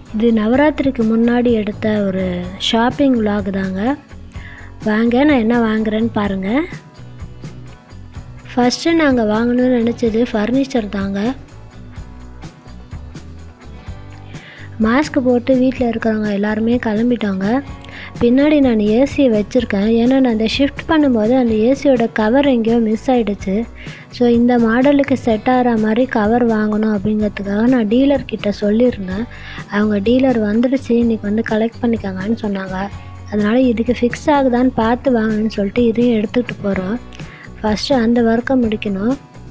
இது நவராத்திரிக்கு முன்னாடி எடுத்த ஒரு ஷாப்பிங் vlog தாங்க வாங்க நான் என்ன வாங்குறேன்னு பாருங்கள் ஃபஸ்ட்டு நாங்கள் வாங்கணும்னு நினச்சது ஃபர்னிச்சர் தாங்க மாஸ்க் போட்டு வீட்டில் இருக்கிறவங்க எல்லாருமே கிளம்பிட்டாங்க பின்னாடி நான் ஏசியை வச்சுருக்கேன் ஏன்னா நான் அந்த ஷிஃப்ட் பண்ணும்போது அந்த ஏசியோட கவர் எங்கேயோ மிஸ் ஆகிடுச்சு ஸோ இந்த மாடலுக்கு செட் ஆகிற மாதிரி கவர் வாங்கணும் அப்படிங்கிறதுக்காக நான் டீலர் கிட்ட சொல்லியிருந்தேன் அவங்க டீலர் வந்துடுச்சு இன்றைக்கி வந்து கலெக்ட் பண்ணிக்கோங்கன்னு சொன்னாங்க அதனால் இதுக்கு ஃபிக்ஸ் ஆகுதான்னு பார்த்து வாங்கணும்னு சொல்லிட்டு இதையும் எடுத்துகிட்டு போகிறோம் ஃபஸ்ட்டு அந்த ஒர்க்கை முடிக்கணும்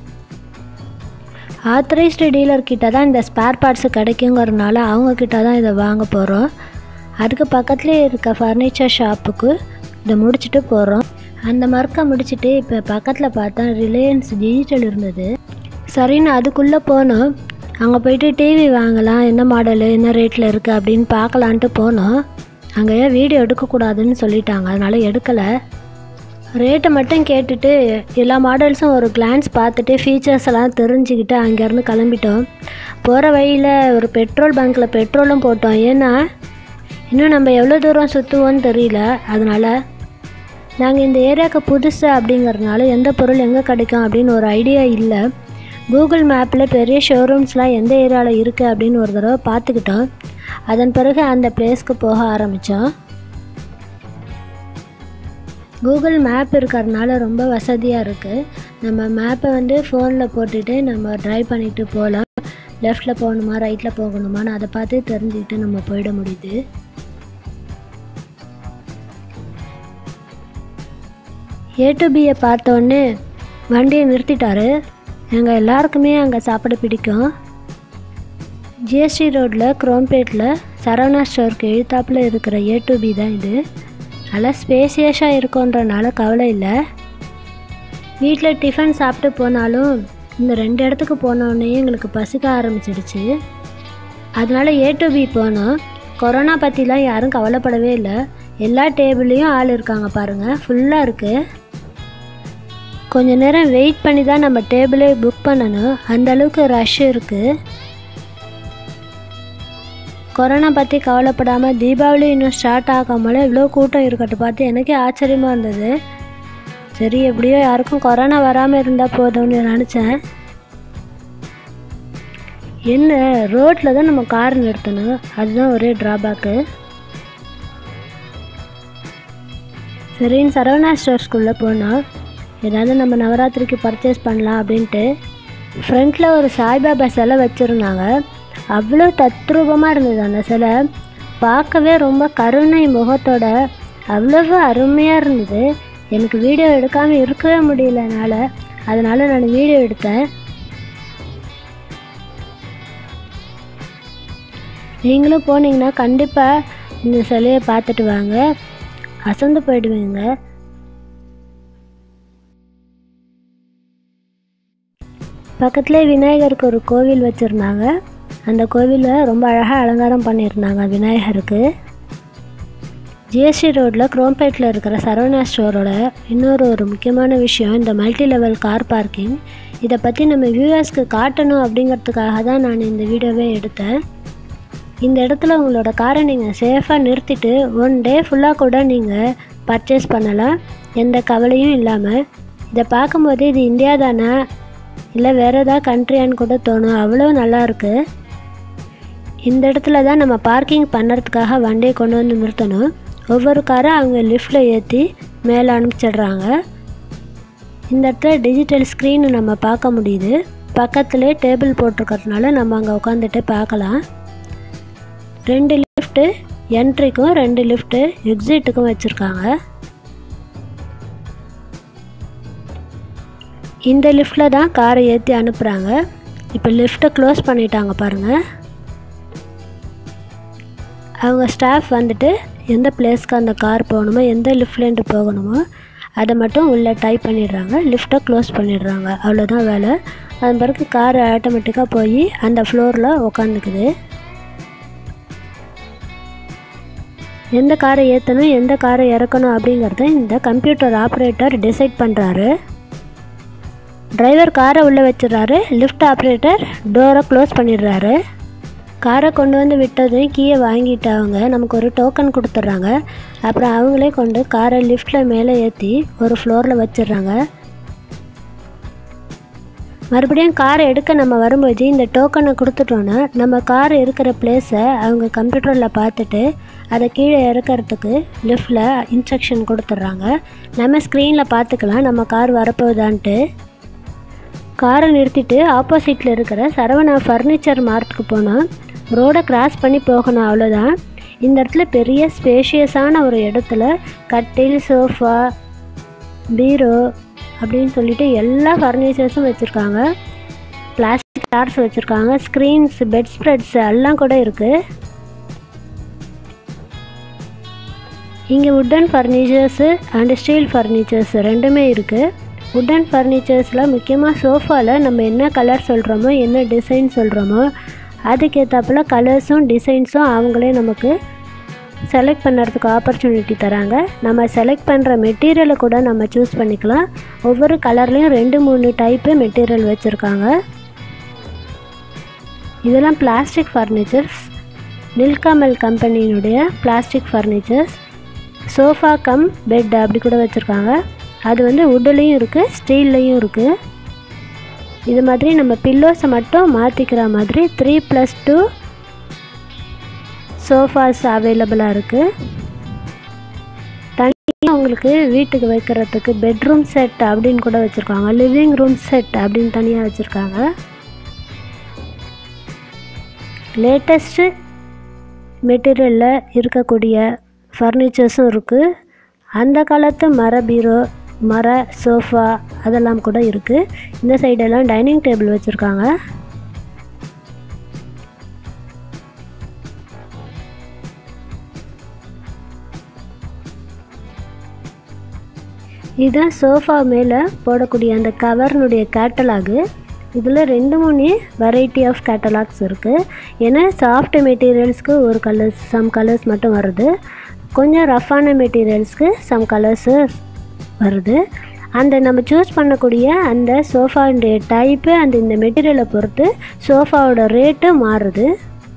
ஆத்தரைஸ்டு டீலர் கிட்ட தான் இந்த ஸ்பேர் பார்ட்ஸு கிடைக்குங்கிறதுனால அவங்க கிட்ட தான் இதை வாங்க போகிறோம் அதுக்கு பக்கத்துலேயே இருக்க ஃபர்னிச்சர் ஷாப்புக்கு இதை முடிச்சுட்டு போகிறோம் அந்த மர்க்கை முடிச்சுட்டு இப்போ பக்கத்தில் பார்த்தா ரிலையன்ஸ் டிஜிட்டல் இருந்தது சரின்னு அதுக்குள்ளே போனோம் அங்கே போயிட்டு டிவி வாங்கலாம் என்ன மாடலு என்ன ரேட்டில் இருக்குது அப்படின்னு பார்க்கலான்ட்டு போனோம் அங்கே ஏன் வீடியோ எடுக்கக்கூடாதுன்னு சொல்லிட்டாங்க அதனால் எடுக்கலை ரேட்டை மட்டும் கேட்டுட்டு எல்லா மாடல்ஸும் ஒரு கிளான்ஸ் பார்த்துட்டு ஃபீச்சர்ஸ் எல்லாம் தெரிஞ்சுக்கிட்டு அங்கேருந்து கிளம்பிட்டோம் போகிற வழியில் ஒரு பெட்ரோல் பங்க்கில் பெட்ரோலும் போட்டோம் ஏன்னா இன்னும் நம்ம எவ்வளோ தூரம் சுற்றுவோன்னு தெரியல அதனால் நாங்கள் இந்த ஏரியாவுக்கு புதுசு அப்படிங்கிறதுனால எந்த பொருள் எங்கே கிடைக்கும் அப்படின்னு ஒரு ஐடியா இல்லை கூகுள் மேப்பில் பெரிய ஷோரூம்ஸ்லாம் எந்த ஏரியாவில் இருக்குது அப்படின்னு ஒரு தடவை பார்த்துக்கிட்டோம் அதன் பிறகு அந்த பிளேஸ்க்கு போக ஆரம்பித்தோம் கூகுள் மேப் இருக்கிறதுனால ரொம்ப வசதியாக இருக்குது நம்ம மேப்பை வந்து ஃபோனில் போட்டுட்டு நம்ம ட்ரைவ் பண்ணிட்டு போகலாம் லெஃப்டில் போகணுமா ரைட்டில் போகணுமான்னு அதை பார்த்து தெரிஞ்சுக்கிட்டு நம்ம போயிட முடியுது ஏ டு பியை பார்த்தோன்னே வண்டியை நிறுத்திட்டாரு எங்கள் எல்லாருக்குமே அங்கே சாப்பிட பிடிக்கும் ஜிஎஸ்டி ரோட்டில் குரோம்பேட்டில் சரவணா ஸ்டோருக்கு எழுத்தாப்பில் இருக்கிற ஏ டு பி தான் இது நல்லா ஸ்பேசியஸாக இருக்குன்றனால கவலை இல்லை வீட்டில் டிஃபன் சாப்பிட்டு போனாலும் இந்த ரெண்டு இடத்துக்கு போனோடனே எங்களுக்கு பசிக்க ஆரம்பிச்சிடுச்சு அதனால ஏ டு பி போனோம் கொரோனா பற்றிலாம் யாரும் கவலைப்படவே இல்லை எல்லா டேபிள்லேயும் ஆள் இருக்காங்க பாருங்கள் ஃபுல்லாக இருக்குது கொஞ்ச நேரம் வெயிட் பண்ணி தான் நம்ம டேபிளே புக் பண்ணணும் அந்த அளவுக்கு ரஷ் இருக்குது கொரோனா பற்றி கவலைப்படாமல் தீபாவளி இன்னும் ஸ்டார்ட் ஆகாமலே இவ்வளோ கூட்டம் இருக்கட்டும் பார்த்து எனக்கே ஆச்சரியமாக இருந்தது சரி எப்படியோ யாருக்கும் கொரோனா வராமல் இருந்தால் போதும்னு நினச்சேன் என்ன ரோட்டில் தான் நம்ம கார் நிறுத்தணும் அதுதான் ஒரே ட்ராபேக்கு சரின்னு சரவணா ஸ்டோர்ஸ்குள்ளே போனால் ஏதாவது நம்ம நவராத்திரிக்கு பர்ச்சேஸ் பண்ணலாம் அப்படின்ட்டு ஃப்ரண்ட்டில் ஒரு சாய்பாபா சிலை வச்சுருந்தாங்க அவ்வளோ தத்ரூபமாக இருந்தது அந்த சிலை பார்க்கவே ரொம்ப கருணை முகத்தோட அவ்வளவு அருமையாக இருந்தது எனக்கு வீடியோ எடுக்காமல் இருக்கவே முடியல என்னால் அதனால் நான் வீடியோ எடுத்தேன் நீங்களும் போனீங்கன்னா கண்டிப்பாக இந்த சிலையை பார்த்துட்டு வாங்க அசந்து போயிடுவீங்க பக்கத்துலேயே விநாயகருக்கு ஒரு கோவில் வச்சுருந்தாங்க அந்த கோவிலில் ரொம்ப அழகாக அலங்காரம் பண்ணியிருந்தாங்க விநாயகருக்கு ஜிஎஸ்டி ரோட்டில் குரோம்பேட்டில் இருக்கிற சரவணா ஸ்டோரோட இன்னொரு ஒரு முக்கியமான விஷயம் இந்த மல்டி லெவல் கார் பார்க்கிங் இதை பற்றி நம்ம வியூவர்ஸ்க்கு காட்டணும் அப்படிங்கிறதுக்காக தான் நான் இந்த வீடியோவே எடுத்தேன் இந்த இடத்துல உங்களோட காரை நீங்கள் சேஃபாக நிறுத்திட்டு ஒன் டே ஃபுல்லாக கூட நீங்கள் பர்ச்சேஸ் பண்ணலாம் எந்த கவலையும் இல்லாமல் இதை பார்க்கும்போது இது இந்தியா தானே இல்லை வேறு ஏதாவது கண்ட்ரியான்னு கூட தோணும் அவ்வளோ நல்லாயிருக்கு இந்த இடத்துல தான் நம்ம பார்க்கிங் பண்ணுறதுக்காக வண்டியை கொண்டு வந்து நிறுத்தணும் ஒவ்வொரு காரை அவங்க லிஃப்ட்டில் ஏற்றி மேலே அனுப்பிச்சிடுறாங்க இந்த இடத்துல டிஜிட்டல் ஸ்க்ரீன் நம்ம பார்க்க முடியுது பக்கத்துலேயே டேபிள் போட்டிருக்கறதுனால நம்ம அங்கே உட்காந்துட்டு பார்க்கலாம் ரெண்டு லிஃப்ட்டு என்ட்ரிக்கும் ரெண்டு லிஃப்ட்டு எக்ஸிட்டுக்கும் வச்சுருக்காங்க இந்த லிஃப்ட்டில் தான் காரை ஏற்றி அனுப்புகிறாங்க இப்போ லிஃப்ட்டை க்ளோஸ் பண்ணிட்டாங்க பாருங்கள் அவங்க ஸ்டாஃப் வந்துட்டு எந்த பிளேஸ்க்கு அந்த கார் போகணுமோ எந்த லிஃப்ட்லேருந்து போகணுமோ அதை மட்டும் உள்ளே டைப் பண்ணிடுறாங்க லிஃப்ட்டை க்ளோஸ் பண்ணிடுறாங்க அவ்வளோதான் வேலை அதன் பிறகு கார் ஆட்டோமேட்டிக்காக போய் அந்த ஃப்ளோரில் உக்காந்துக்குது எந்த காரை ஏற்றணும் எந்த காரை இறக்கணும் அப்படிங்கிறத இந்த கம்ப்யூட்டர் ஆப்ரேட்டர் டிசைட் பண்ணுறாரு டிரைவர் காரை உள்ளே வச்சிடுறாரு லிஃப்ட் ஆப்ரேட்டர் டோரை க்ளோஸ் பண்ணிடுறாரு காரை கொண்டு வந்து விட்டதும் கீயை வாங்கிட்டு அவங்க நமக்கு ஒரு டோக்கன் கொடுத்துட்றாங்க அப்புறம் அவங்களே கொண்டு காரை லிஃப்ட்டில் மேலே ஏற்றி ஒரு ஃப்ளோரில் வச்சிடுறாங்க மறுபடியும் காரை எடுக்க நம்ம வரும்போது இந்த டோக்கனை கொடுத்துட்டோன்னா நம்ம கார் இருக்கிற பிளேஸை அவங்க கம்ப்யூட்டரில் பார்த்துட்டு அதை கீழே இறக்கறதுக்கு லிஃப்ட்டில் இன்ஸ்ட்ரக்ஷன் கொடுத்துட்றாங்க நம்ம ஸ்க்ரீனில் பார்த்துக்கலாம் நம்ம கார் வரப்போகுதான்ட்டு காரை நிறுத்திட்டு ஆப்போசிட்டில் இருக்கிற சரவணா ஃபர்னிச்சர் மார்ட்டுக்கு போனால் ரோடை கிராஸ் பண்ணி போகணும் அவ்வளோதான் இந்த இடத்துல பெரிய ஸ்பேஷியஸான ஒரு இடத்துல கட்டில் சோஃபா பீரோ அப்படின்னு சொல்லிட்டு எல்லா ஃபர்னிச்சர்ஸும் வச்சுருக்காங்க பிளாஸ்டிக் சேர்ஸ் வச்சுருக்காங்க ஸ்க்ரீன்ஸ் பெட் ஸ்ப்ரெட்ஸ் எல்லாம் கூட இருக்குது இங்கே wooden furnitures and steel furnitures ரெண்டுமே இருக்குது உட்டன் ஃபர்னிச்சர்ஸில் முக்கியமாக சோஃபாவில் நம்ம என்ன கலர் சொல்கிறோமோ என்ன டிசைன் சொல்கிறோமோ அதுக்கேற்றாப்புல கலர்ஸும் டிசைன்ஸும் அவங்களே நமக்கு செலக்ட் பண்ணுறதுக்கு ஆப்பர்ச்சுனிட்டி தராங்க நம்ம செலக்ட் பண்ணுற மெட்டீரியலை கூட நம்ம சூஸ் பண்ணிக்கலாம் ஒவ்வொரு கலர்லேயும் ரெண்டு மூணு டைப்பு மெட்டீரியல் வச்சுருக்காங்க இதெல்லாம் பிளாஸ்டிக் ஃபர்னிச்சர்ஸ் நில்கமல் கம்பெனியினுடைய plastic furnitures sofa cum bed அப்படி கூட வச்சுருக்காங்க அது வந்து வுட்லேயும் இருக்குது ஸ்டீல்லையும் இருக்குது இது மாதிரி நம்ம பில்லோஸை மட்டும் மாற்றிக்கிற மாதிரி த்ரீ ப்ளஸ் டூ சோஃபாஸ் அவைலபிளாக இருக்குது தனியாக உங்களுக்கு வீட்டுக்கு வைக்கிறதுக்கு பெட்ரூம் செட் அப்படின்னு கூட வச்சுருக்காங்க லிவிங் ரூம் செட் அப்படின்னு தனியாக வச்சுருக்காங்க லேட்டஸ்ட்டு மெட்டீரியலில் இருக்கக்கூடிய ஃபர்னிச்சர்ஸும் இருக்குது அந்த காலத்து மர பீரோ மர சோஃபா அதெல்லாம் கூட இருக்குது இந்த சைடெல்லாம் டைனிங் டேபிள் வச்சுருக்காங்க இதுதான் சோஃபா மேலே போடக்கூடிய அந்த கவர்னுடைய கேட்டலாகு இதில் ரெண்டு மூணு வெரைட்டி ஆஃப் கேட்டலாக்ஸ் இருக்குது ஏன்னா சாஃப்ட் மெட்டீரியல்ஸ்க்கு ஒரு கலர்ஸ் சம் கலர்ஸ் மட்டும் வருது கொஞ்சம் ரஃப்பான மெட்டீரியல்ஸ்க்கு சம் கலர்ஸு வருது அந்த நம்ம சூஸ் பண்ணக்கூடிய அந்த சோஃபாவுடைய டைப்பு அந்த இந்த மெட்டீரியலை பொறுத்து சோஃபாவோட ரேட்டு மாறுது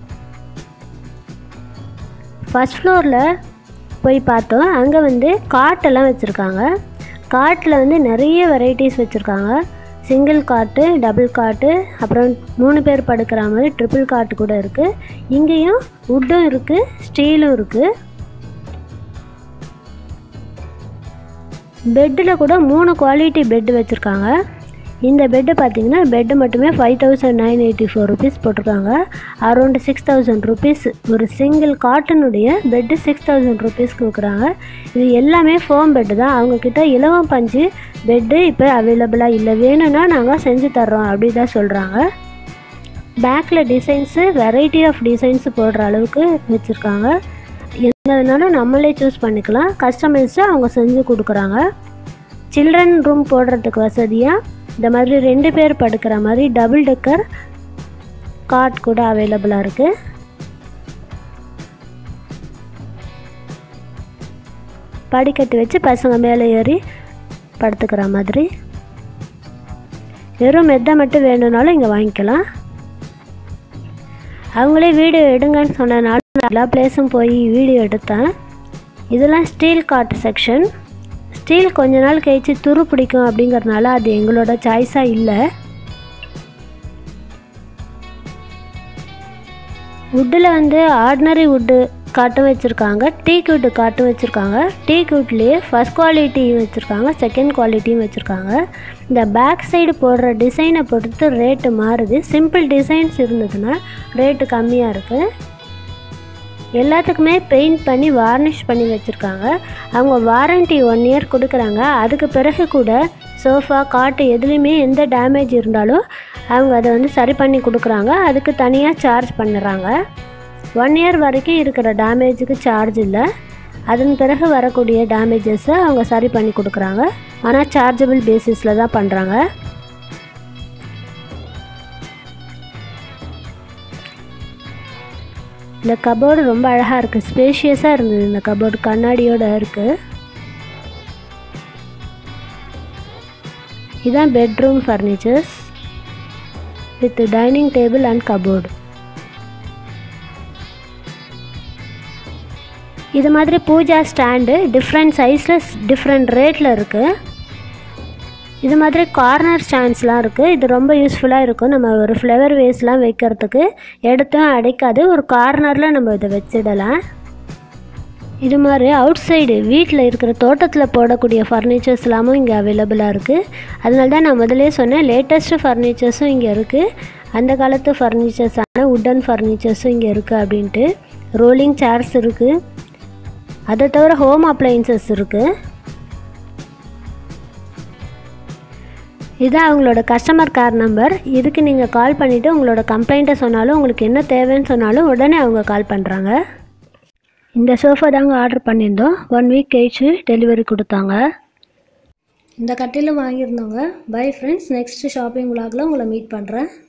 ஃபஸ்ட் ஃப்ளோரில் போய் பார்த்தோம் அங்கே வந்து காட்டெல்லாம் வச்சுருக்காங்க காட்டில் வந்து நிறைய வெரைட்டிஸ் வச்சுருக்காங்க சிங்கிள் காட்டு டபுள் காட்டு அப்புறம் மூணு பேர் படுக்கிற மாதிரி ட்ரிபிள் காட்டு கூட இருக்குது இங்கேயும் வுட்டும் இருக்குது ஸ்டீலும் இருக்குது பெட்டில் கூட மூணு குவாலிட்டி பெட்டு வச்சுருக்காங்க இந்த பெட்டு பார்த்தீங்கன்னா பெட்டு மட்டுமே five thousand nine eighty four rupees போட்டிருக்காங்க அரௌண்ட் சிக்ஸ் தௌசண்ட் ருபீஸ் ஒரு சிங்கிள் காட்டனுடைய பெட்டு சிக்ஸ் தௌசண்ட் ருபீஸ்க்கு கொடுக்குறாங்க இது எல்லாமே ஃபோம் பெட்டு தான் அவங்கக்கிட்ட இலவம் பஞ்சு பெட்டு இப்போ அவைலபிளாக இல்லை வேணும்னா நாங்கள் செஞ்சு தர்றோம் அப்படி தான் சொல்கிறாங்க பேக்கில் டிசைன்ஸு வெரைட்டி ஆஃப் டிசைன்ஸு போடுற அளவுக்கு வச்சுருக்காங்க எந்த வேணாலும் நம்மளே சூஸ் பண்ணிக்கலாம் கஸ்டமைஸ்டாக அவங்க செஞ்சு கொடுக்குறாங்க சில்ட்ரன் ரூம் போடுறதுக்கு வசதியாக இந்த மாதிரி ரெண்டு பேர் படுக்கிற மாதிரி டபுள் டெக்கர் காட் கூட அவைலபிளாக இருக்குது படிக்கட்டு வச்சு பசங்க மேலே ஏறி படுத்துக்கிற மாதிரி வெறும் மெத்தை மட்டும் வேணும்னாலும் இங்கே வாங்கிக்கலாம் அவங்களே வீடியோ எடுங்கன்னு சொன்னனால எல்லா பிளேஸும் போய் வீடியோ எடுத்தேன் இதெல்லாம் ஸ்டீல் காட் செக்ஷன் ஸ்டீல் கொஞ்ச நாள் கழிச்சு துரு பிடிக்கும் அப்படிங்கிறதுனால அது எங்களோட சாய்ஸாக இல்லை வுட்டில் வந்து ஆர்டினரி வுட்டு காட்டும் வச்சுருக்காங்க டீக் வுட்டு காட்டும் வச்சுருக்காங்க டீக் வுட்லேயே ஃபஸ்ட் குவாலிட்டியும் வச்சுருக்காங்க செகண்ட் குவாலிட்டியும் வச்சுருக்காங்க இந்த பேக் சைடு போடுற டிசைனை பொறுத்து ரேட்டு மாறுது சிம்பிள் டிசைன்ஸ் இருந்ததுன்னா ரேட்டு கம்மியாக இருக்குது எல்லாத்துக்குமே பெயிண்ட் பண்ணி வார்னிஷ் பண்ணி வச்சுருக்காங்க அவங்க வாரண்ட்டி ஒன் இயர் கொடுக்குறாங்க அதுக்கு பிறகு கூட சோஃபா காட்டு எதுலேயுமே எந்த டேமேஜ் இருந்தாலும் அவங்க அதை வந்து சரி பண்ணி கொடுக்குறாங்க அதுக்கு தனியாக சார்ஜ் பண்ணுறாங்க ஒன் இயர் வரைக்கும் இருக்கிற டேமேஜுக்கு சார்ஜ் இல்லை அதன் பிறகு வரக்கூடிய டேமேஜஸை அவங்க சரி பண்ணி கொடுக்குறாங்க ஆனால் சார்ஜபிள் பேசிஸில் தான் பண்ணுறாங்க இந்த கபோர்டு ரொம்ப அழகாக இருக்குது ஸ்பேஷியஸாக இருந்தது இந்த கபோர்டு கண்ணாடியோட இருக்குது இதான் bedroom furnitures with dining table and cupboard இது மாதிரி பூஜா ஸ்டாண்டு டிஃப்ரெண்ட் சைஸில் டிஃப்ரெண்ட் ரேட்டில் இருக்குது இது மாதிரி கார்னர் ஸ்டாண்ட்ஸ்லாம் இருக்குது இது ரொம்ப யூஸ்ஃபுல்லாக இருக்கும் நம்ம ஒரு ஃப்ளவர் வேஸ்லாம் வைக்கிறதுக்கு எடுத்தும் அடைக்காது ஒரு கார்னரில் நம்ம இதை வச்சிடலாம் இது மாதிரி அவுட் சைடு வீட்டில் இருக்கிற தோட்டத்தில் போடக்கூடிய ஃபர்னிச்சர்ஸ் எல்லாமும் இங்கே அவைலபிளாக இருக்குது அதனால தான் நான் முதலே சொன்னேன் லேட்டஸ்ட்டு ஃபர்னிச்சர்ஸும் இங்கே இருக்குது அந்த காலத்து ஃபர்னிச்சர்ஸான உட்டன் ஃபர்னிச்சர்ஸும் இங்கே இருக்குது அப்படின்ட்டு ரோலிங் சேர்ஸ் இருக்குது அதை தவிர ஹோம் அப்ளையன்சஸ் இருக்குது இதுதான் அவங்களோட கஸ்டமர் கேர் நம்பர் இதுக்கு நீங்கள் கால் பண்ணிவிட்டு உங்களோட கம்ப்ளைண்ட்டை சொன்னாலும் உங்களுக்கு என்ன தேவைன்னு சொன்னாலும் உடனே அவங்க கால் பண்ணுறாங்க இந்த சோஃபா தாங்க ஆர்டர் பண்ணியிருந்தோம் ஒன் வீக் கழிச்சு டெலிவரி கொடுத்தாங்க இந்த கட்டிலும் வாங்கியிருந்தோங்க பை ஃப்ரெண்ட்ஸ் நெக்ஸ்ட் ஷாப்பிங் விலாகில் உங்களை மீட் பண்ணுறேன்